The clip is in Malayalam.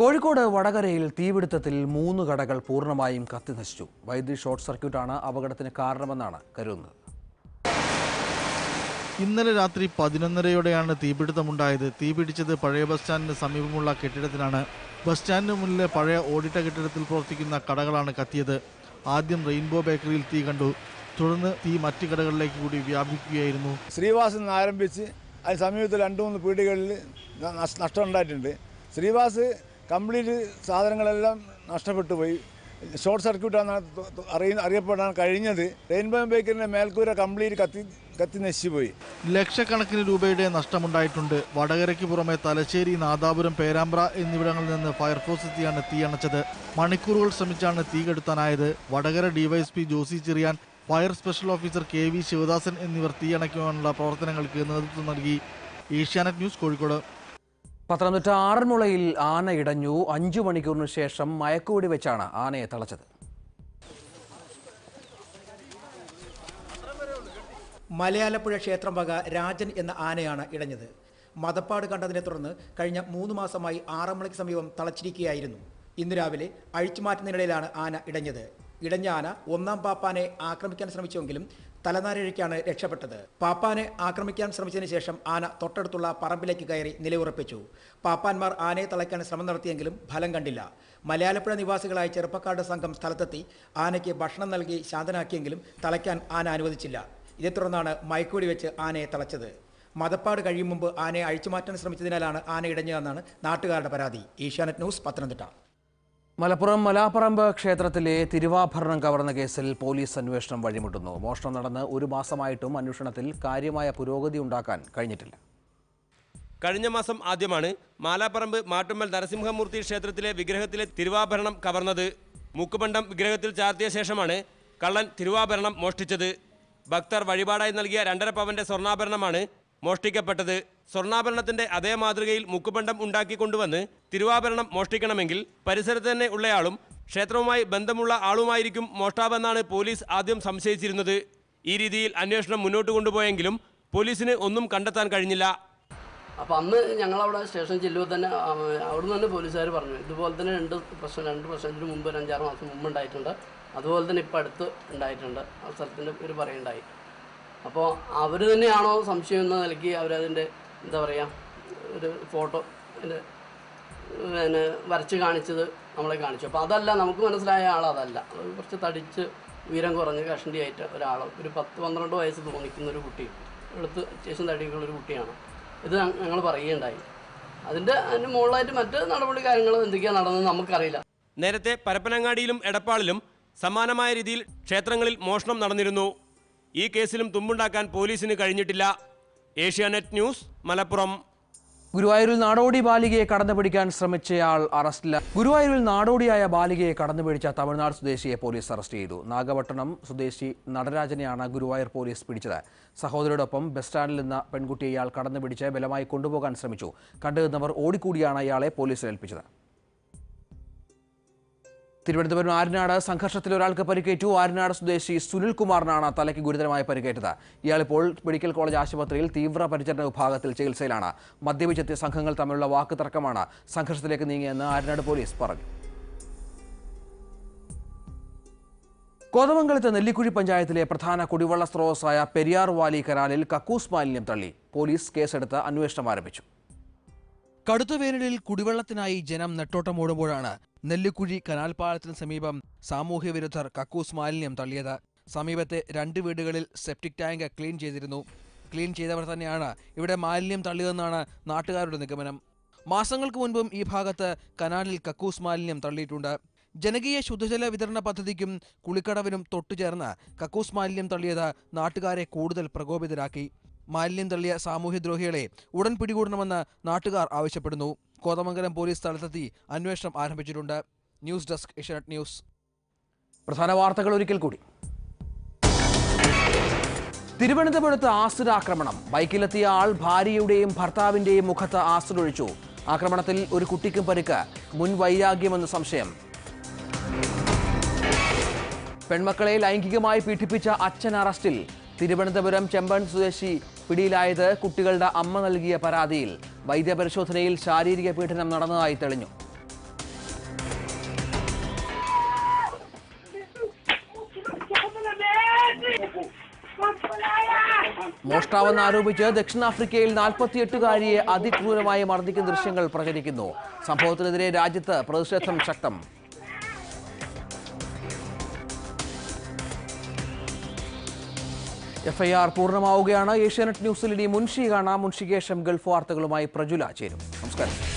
കോഴിക്കോട് വടകരയിൽ തീപിടുത്തത്തിൽ മൂന്ന് കടകൾ പൂർണ്ണമായും കത്തിനശിച്ചു വൈദ്യുതി ഷോർട്ട് സർക്യൂട്ടാണ് അപകടത്തിന് കാരണമെന്നാണ് കരുതുന്നത് ഇന്നലെ രാത്രി പതിനൊന്നരയോടെയാണ് തീപിടുത്തമുണ്ടായത് തീപിടിച്ചത് പഴയ ബസ് സ്റ്റാൻഡിന് സമീപമുള്ള കെട്ടിടത്തിലാണ് ബസ് സ്റ്റാൻഡിന് മുന്നിലെ പഴയ ഓടിട്ട കെട്ടിടത്തിൽ പ്രവർത്തിക്കുന്ന കടകളാണ് കത്തിയത് ആദ്യം റെയിൻബോ ബേക്കറിയിൽ തീ കണ്ടു തുടർന്ന് തീ മറ്റ് കടകളിലേക്ക് കൂടി വ്യാപിക്കുകയായിരുന്നു ശ്രീവാസിൽ നിന്ന് ആരംഭിച്ച് അതിന് സമീപത്ത് രണ്ട് മൂന്ന് പീടികളിൽ ന- നഷ്- നഷ്ടം ഉണ്ടായിട്ടുണ്ട് ശ്രീവാസ് കംപ്ലീറ്റ് സാധനങ്ങളെല്ലാം നഷ്ടപ്പെട്ടു പോയി ഷോർട്ട് സർക്യൂട്ടാണ് അറിയ അറിയപ്പെടാൻ കഴിഞ്ഞത് റെയിൻബോ ബേക്കറിൻ്റെ മേൽക്കൂര കംപ്ലീറ്റ് കത്തി കത്തി നശിച്ചുപോയി ലക്ഷക്കണക്കിന് രൂപയുടെ നഷ്ടമുണ്ടായിട്ടുണ്ട് വടകരയ്ക്ക് പുറമെ തലശ്ശേരി നാദാപുരം പേരാമ്പ്ര എന്നിവിടങ്ങളിൽ നിന്ന് ഫയർഫോഴ്സ് എത്തിയാണ് തീയണച്ചത് മണിക്കൂറുകൾ ശ്രമിച്ചാണ് തീ കെടുത്താനായത് Vadakara DYSP Josy Cherian fire special officer K V Sivadasan എന്നിവർ തീയണയ്ക്കുവാനുള്ള പ്രവർത്തനങ്ങൾക്ക് നേതൃത്വം നൽകി ഏഷ്യാനെറ്റ് ന്യൂസ് കോഴിക്കോട് പത്തനംതിട്ട ആറന്മുളയിൽ ആന ഇടഞ്ഞു അഞ്ചു മണിക്കൂറിന് ശേഷം മയക്കുവെടി വെച്ചാണ് ആനയെ തളച്ചത് മലയാലപ്പുഴ ക്ഷേത്രം വക രാജൻ എന്ന ആനയാണ് ഇടഞ്ഞത് മതപ്പാട് കണ്ടതിനെ തുടർന്ന് കഴിഞ്ഞ മൂന്ന് മാസമായി ആറന്മുളയ്ക്ക് സമീപം തളച്ചിരിക്കുകയായിരുന്നു ഇന്ന് രാവിലെ അഴിച്ചുമാറ്റുന്നതിനിടയിലാണ് ആന ഇടഞ്ഞത് ഇടഞ്ഞ ആന ഒന്നാം പാപ്പാനെ ആക്രമിക്കാൻ ശ്രമിച്ചുവെങ്കിലും തലനാരിഴയ്ക്കാണ് രക്ഷപ്പെട്ടത് പാപ്പാനെ ആക്രമിക്കാൻ ശ്രമിച്ചതിന് ശേഷം ആന തൊട്ടടുത്തുള്ള പറമ്പിലേക്ക് കയറി നിലയുറപ്പിച്ചു പാപ്പാന്മാർ ആനയെ തളയ്ക്കാൻ ശ്രമം നടത്തിയെങ്കിലും ഫലം കണ്ടില്ല മലയാളപ്പുഴ നിവാസികളായ ചെറുപ്പക്കാരുടെ സംഘം സ്ഥലത്തെത്തി ആനയ്ക്ക് ഭക്ഷണം നൽകി ശാന്തനാക്കിയെങ്കിലും തളയ്ക്കാൻ ആന അനുവദിച്ചില്ല ഇതേ തുടർന്നാണ് മയക്കുവെടി വെച്ച് ആനയെ തളച്ചത് മതപ്പാട് കഴിയും മുമ്പ് ആനയെ അഴിച്ചുമാറ്റാൻ ശ്രമിച്ചതിനാലാണ് ആന ഇടഞ്ഞതെന്നാണ് നാട്ടുകാരുടെ പരാതി ഏഷ്യാനെറ്റ് ന്യൂസ് പത്തനംതിട്ട മലപ്പുറം മലാപ്പറമ്പ് ക്ഷേത്രത്തിലെ തിരുവാഭരണം കവർന്ന കേസിൽ പോലീസ് അന്വേഷണം വഴിമുട്ടുന്നു മോഷണം നടന്ന് ഒരു മാസമായിട്ടും അന്വേഷണത്തിൽ കാര്യമായ പുരോഗതി ഉണ്ടാക്കാൻ കഴിഞ്ഞിട്ടില്ല കഴിഞ്ഞ മാസം ആദ്യമാണ് മാലാപ്പറമ്പ് മാട്ടുമ്മൽ നരസിംഹമൂർത്തി ക്ഷേത്രത്തിലെ വിഗ്രഹത്തിലെ തിരുവാഭരണം കവർന്നത് മൂക്കുപണ്ടം വിഗ്രഹത്തിൽ ചാർത്തിയ ശേഷമാണ് കള്ളൻ തിരുവാഭരണം മോഷ്ടിച്ചത് ഭക്തർ വഴിപാടായി നൽകിയ രണ്ടര പവന്റെ സ്വർണ്ണാഭരണമാണ് മോഷ്ടിക്കപ്പെട്ടത് സ്വർണ്ണാഭരണത്തിന്റെ അതേ മാതൃകയിൽ മുക്കുപണ്ടം ഉണ്ടാക്കിക്കൊണ്ടുവന്ന് തിരുവാഭരണം മോഷ്ടിക്കണമെങ്കിൽ പരിസരത്ത് തന്നെ ഉള്ളയാളും ക്ഷേത്രവുമായി ബന്ധമുള്ള ആളുമായിരിക്കും മോഷ്ടാവെന്നാണ് പോലീസ് ആദ്യം സംശയിച്ചിരുന്നത് ഈ രീതിയിൽ അന്വേഷണം മുന്നോട്ട് കൊണ്ടുപോയെങ്കിലും പോലീസിന് ഒന്നും കണ്ടെത്താൻ കഴിഞ്ഞില്ല അപ്പോൾ അന്ന് ഞങ്ങളവിടെ സ്റ്റേഷൻ ചെല്ലുമ്പോൾ തന്നെ ആ, അവിടുന്ന് തന്നെ പോലീസുകാർ പറഞ്ഞു ഇതുപോലെ തന്നെ രണ്ട് പ്രശ്നം രണ്ട് പ്രശ്നത്തിന് മുമ്പ് ഒരു അഞ്ചാറ് മാസം മുമ്പ് ഉണ്ടായിട്ടുണ്ട് അതുപോലെ തന്നെ ഇപ്പോൾ അടുത്ത് ഉണ്ടായിട്ടുണ്ട് ആ സ്ഥലത്തിൻ്റെ പേര് പറയുണ്ടായി അപ്പോൾ അവർ തന്നെയാണോ സംശയം എന്ന നിലയ്ക്ക് അവരതിൻ്റെ എന്താ പറയുക ഒരു ഫോട്ടോ അതിൻ്റെ പിന്നെ വരച്ച് കാണിച്ചത് നമ്മളെ കാണിച്ചു അപ്പോൾ അതല്ല നമുക്ക് മനസ്സിലായ ആൾ അതല്ല അത് കുറച്ച് തടിച്ച് ഉയരം കുറഞ്ഞ് കഷണ്ടിയായിട്ട് ഒരാൾ ഒരു പത്ത് പന്ത്രണ്ട് വയസ്സ് തോന്നിക്കുന്ന ഒരു കുട്ടി എടുത്ത് അത്യാവശ്യം തടിയുള്ള ഒരു കുട്ടിയാണ് ഇത് ഞങ്ങൾ പറയുകയുണ്ടായി അതിൻ്റെ അതിന് മുകളിലായിട്ട് മറ്റ് നടപടി കാര്യങ്ങൾ എന്തൊക്കെയാണ് നടന്നത് നമുക്കറിയില്ല നേരത്തെ പരപ്പനങ്ങാടിയിലും എടപ്പാളിലും സമാനമായ രീതിയിൽ ക്ഷേത്രങ്ങളിൽ മോഷണം നടന്നിരുന്നു ഈ കേസിലും തുമ്പുണ്ടാക്കാൻ പോലീസിന് കഴിഞ്ഞിട്ടില്ല ഏഷ്യാനെറ്റ് ന്യൂസ് മലപ്പുറം ഗുരുവായൂരിൽ നാടോടി ബാലികയെ കടന്നുപിടിക്കാൻ ശ്രമിച്ചയാൾ അറസ്റ്റില്ല ഗുരുവായൂരിൽ നാടോടിയായ ബാലികയെ കടന്നുപിടിച്ച തമിഴ്നാട് സ്വദേശിയെ പോലീസ് അറസ്റ്റ് ചെയ്തു നാഗപട്ടണം സ്വദേശി നടരാജനെയാണ് ഗുരുവായൂർ പോലീസ് പിടിച്ചത് സഹോദരിയോടൊപ്പം ബസ് സ്റ്റാൻഡിൽ നിന്ന് പെൺകുട്ടിയെ ഇയാൾ കടന്നുപിടിച്ച് ബലമായി കൊണ്ടുപോകാൻ ശ്രമിച്ചു കണ്ടുനിന്നവർ ഓടിക്കൂടിയാണ് ഇയാളെ പോലീസിൽ ഏൽപ്പിച്ചത് തിരുവനന്തപുരം ആര്യനാട് സംഘർഷത്തിൽ ഒരാൾക്ക് പരിക്കേറ്റു ആര്യനാട് സ്വദേശി സുനിൽകുമാറിനാണ് തലയ്ക്ക് ഗുരുതരമായ പരിക്കേറ്റത് ഇയാളിപ്പോൾ മെഡിക്കൽ കോളേജ് ആശുപത്രിയിൽ തീവ്ര പരിചരണ വിഭാഗത്തിൽ ചികിത്സയിലാണ് മദ്യപിച്ചെത്തിയ സംഘങ്ങൾ തമ്മിലുള്ള വാക്ക് തർക്കമാണ് സംഘർഷത്തിലേക്ക് നീങ്ങിയെന്ന് ആര്യനാട് പോലീസ് പറഞ്ഞു കോതമംഗലത്ത് നെല്ലിക്കുഴി പഞ്ചായത്തിലെ പ്രധാന കുടിവെള്ള സ്രോതസ്സായ പെരിയാർ വാലി കനാലിൽ കക്കൂസ് മാലിന്യം തള്ളി പോലീസ് കേസെടുത്ത് അന്വേഷണം ആരംഭിച്ചു കടുത്ത വേനലിൽ കുടിവെള്ളത്തിനായി ജനം നെട്ടോട്ടമോടുമ്പോഴാണ് നെല്ലിക്കുഴി കനാൽ പാലത്തിന് സമീപം സാമൂഹ്യ വിരുദ്ധർ കക്കൂസ് മാലിന്യം തള്ളിയത് സമീപത്തെ രണ്ട് വീടുകളിൽ സെപ്റ്റിക് ടാങ്ക് ക്ലീൻ ചെയ്തിരുന്നു ക്ലീൻ ചെയ്തവർ തന്നെയാണ് ഇവിടെ മാലിന്യം തള്ളിയതെന്നാണ് നാട്ടുകാരുടെ നിഗമനം മാസങ്ങൾക്ക് മുൻപും ഈ ഭാഗത്ത് കനാലിൽ കക്കൂസ് മാലിന്യം തള്ളിയിട്ടുണ്ട് ജനകീയ ശുദ്ധജല വിതരണ പദ്ധതിക്കും കുളിക്കടവിനും തൊട്ടുചേർന്ന് കക്കൂസ് മാലിന്യം തള്ളിയത് നാട്ടുകാരെ കൂടുതൽ പ്രകോപിതരാക്കി മാലിന്യം തള്ളിയ സാമൂഹ്യദ്രോഹികളെ ഉടൻ പിടികൂടണമെന്ന് നാട്ടുകാർ ആവശ്യപ്പെടുന്നു കോതമംഗലം പോലീസ് സ്ഥലത്തെത്തി അന്വേഷണം ആരംഭിച്ചിട്ടുണ്ട് ന്യൂസ് ഡെസ്ക് ഏഷ്യാനെറ്റ് ന്യൂസ് പ്രധാന വാർത്തകൾ ഒരിക്കൽ കൂടി തിരുവനന്തപുരത്ത് ആസിഡ് ആക്രമണം ബൈക്കിലെത്തിയ ആൾ ഭാര്യയുടെയും ഭർത്താവിന്റെയും മുഖത്ത് ആസിഡ് ഒഴിച്ചു ആക്രമണത്തിൽ ഒരു കുട്ടിക്കും പരിക്ക് മുൻ വൈരാഗ്യമെന്ന് സംശയം പെൺമക്കളെ ലൈംഗികമായി പീഡിപ്പിച്ച അച്ഛൻ അറസ്റ്റിൽ തിരുവനന്തപുരം ചെമ്പൻ സ്വദേശി പിടിയിലായത് കുട്ടികളുടെ അമ്മ നൽകിയ പരാതിയിൽ വൈദ്യപരിശോധനയിൽ ശാരീരിക പീഡനം നടന്നതായി തെളിഞ്ഞു മോഷ്ടാവെന്ന് ആരോപിച്ച് ദക്ഷിണാഫ്രിക്കയിൽ നാൽപ്പത്തിയെട്ടുകാരിയെ അതിക്രൂരമായി മർദ്ദിക്കുന്ന ദൃശ്യങ്ങൾ പ്രചരിക്കുന്നു സംഭവത്തിനെതിരെ രാജ്യത്ത് പ്രതിഷേധം ശക്തം എഫ്ഐആർ പൂർണ്ണമാവുകയാണ് ഏഷ്യാനെറ്റ് ന്യൂസിൽ ഇനി മുൻഷി കാണാം മുൻഷിക്ക് ശേഷം ഗൾഫ് വാർത്തകളുമായി പ്രജുല ചേരും നമസ്കാരം